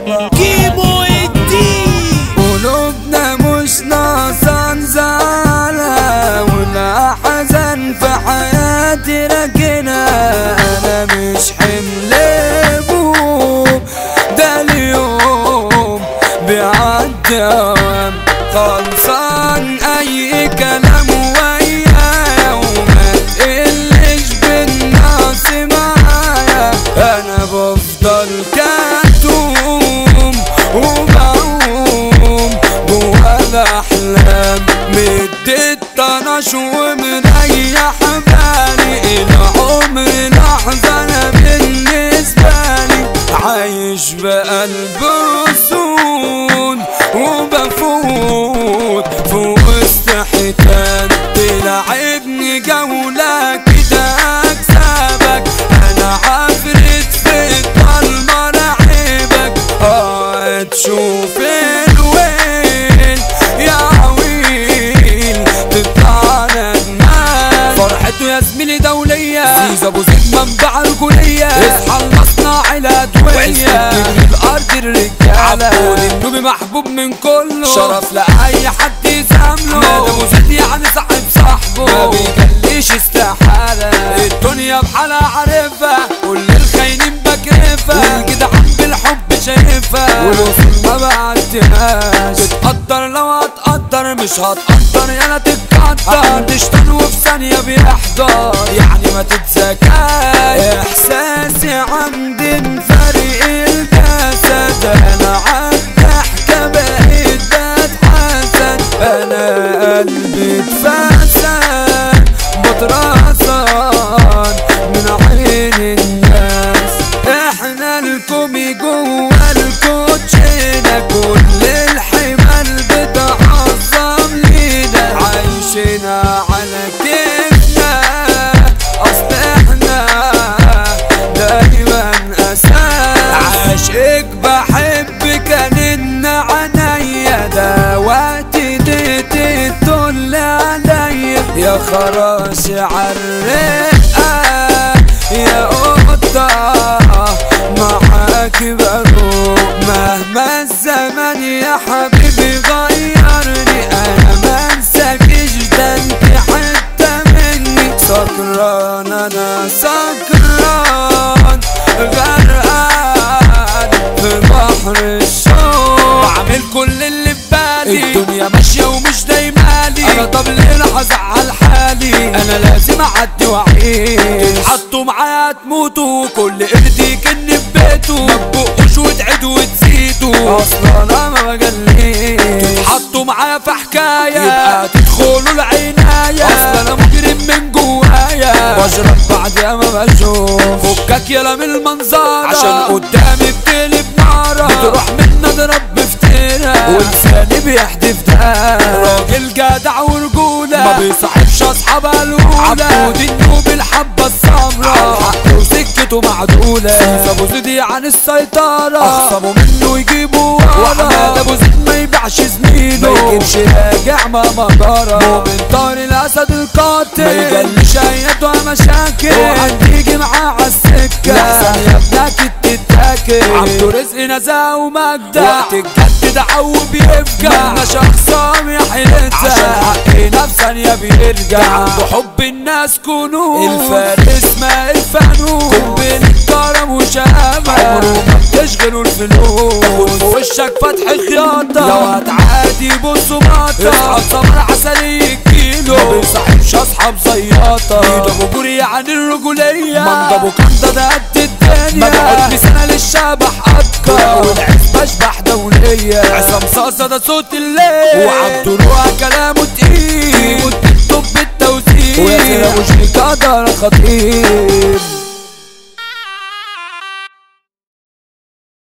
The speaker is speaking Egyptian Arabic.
كيمو الدين قلوبنا مش ناقصة نزعلها ولا حزن في حياتي لكنها أنا مش حمل هموم ده اليوم بيعدي أوام خلصان أي كلام ويايا وما تقلش بالنقص معايا أنا بفضل كتوم وبعوم جوا الأحلام مديت طنش ومريح بالي العمر لحظة أنا بالنسبة لي عايش بقلب سون وبفوت في وسط حيتان تلعبني جولة كده أكسبك أنا عفرت في الضلمة لعيبك اه تشوف الويل يا عويل تطلع ندمان فرحته يا زميلي دولية زيزة ابو زيد منبع الكلية اصحى المصنع الادوية تجري الارض الرجالة عبود النوبي محبوب من كله شرف لأي حد يسامله حماد ابو زيد يعني صاحب صاحبه ما بيجليش استحالة الدنيا بحالها عارفها كل الخاينين بكرفها والجدعان بالحب شايفها والوصول ما بعدتهاش تتقدر لو هتقدر مش هتقدر يالا تتقدر تشتغل وفي ثانية بيحضر يعني ما تتزكاش احساسي عند فريق الجسد انا عالضحكة بقيت بتحسد انا قلبي اتفسد بترصد من عين الناس احنا الكومي جوا الكوتشينة كل الحمال بتعظم لينا عايشنا على كيفنا اصل احنا دايما اساس عاشق بحب كان عينيا ده وقتي ديتي تطل عليا يا خراشي عالرقة يا قطة معاك بروح مهما الزمن يا حبيبي غيرني انا ما انساكش ده انت حتة مني سكران انا سكران غرقان في بحر الشوق بعمل كل اللي في بالي الدنيا ماشية ومش دايمالي انا طب ليه هزعل حالي انا لازم اعدي واعيش تتحطوا معايا تموتوا كل قرد يكن في بيته ما تبقوش وتعدوا وتزيدوا اصلا انا ما بجليش تتحطوا معايا في حكاية يبقى تدخلوا العناية اصلا انا مجرم من جوايا بشرب بعد ما بشوف فكك يلا من المنظر عشان قدامي بتقلب نارة بتروح من اضرب بفتيرة ولساني بيحدف ده راجل جدع ورجولة ما بيصاحبش اصحابها الاولى عبود النوب الحبة السمرا حقه وسكته معدولة سيف ابو زيد عن السيطرة اخصموا منه يجيبوا ورا وحماد ابو زيد ما يبيعش زميله ما يجيبش راجع ما مجرى مؤمن طار الاسد القاتل ما يجلش ايده مشاكل وهتيجي معاه عالسكة لحسن يا ابنك تتاكل عبده رزق نزاهة ومجدة وقت الجد دعو بيفجع مالناش اخصام يا حيلتها عشان حقي نفسا يا بيرجع عنده حب الناس كنوز الفارس ما الفانوس قنبلة كرم وشهامة عمره ما بتشغله الفلوس تاخد في وشك فتح خياطة لو هتعادي بصوا ماطة اصحاب صبر عسلي كيلو ما بيصاحبش اصحاب زياطة ايده ابو جوري عن الرجولية منضبه كندا ده قد الدنيا ما بقعد سنة للشبح أذكر والعزبة اشبح دولية عصام صاصة ده صوت الليل وعبده روح كلامه تقيل والتوب بالتوزيع وياسر ابو شريكة ده خطير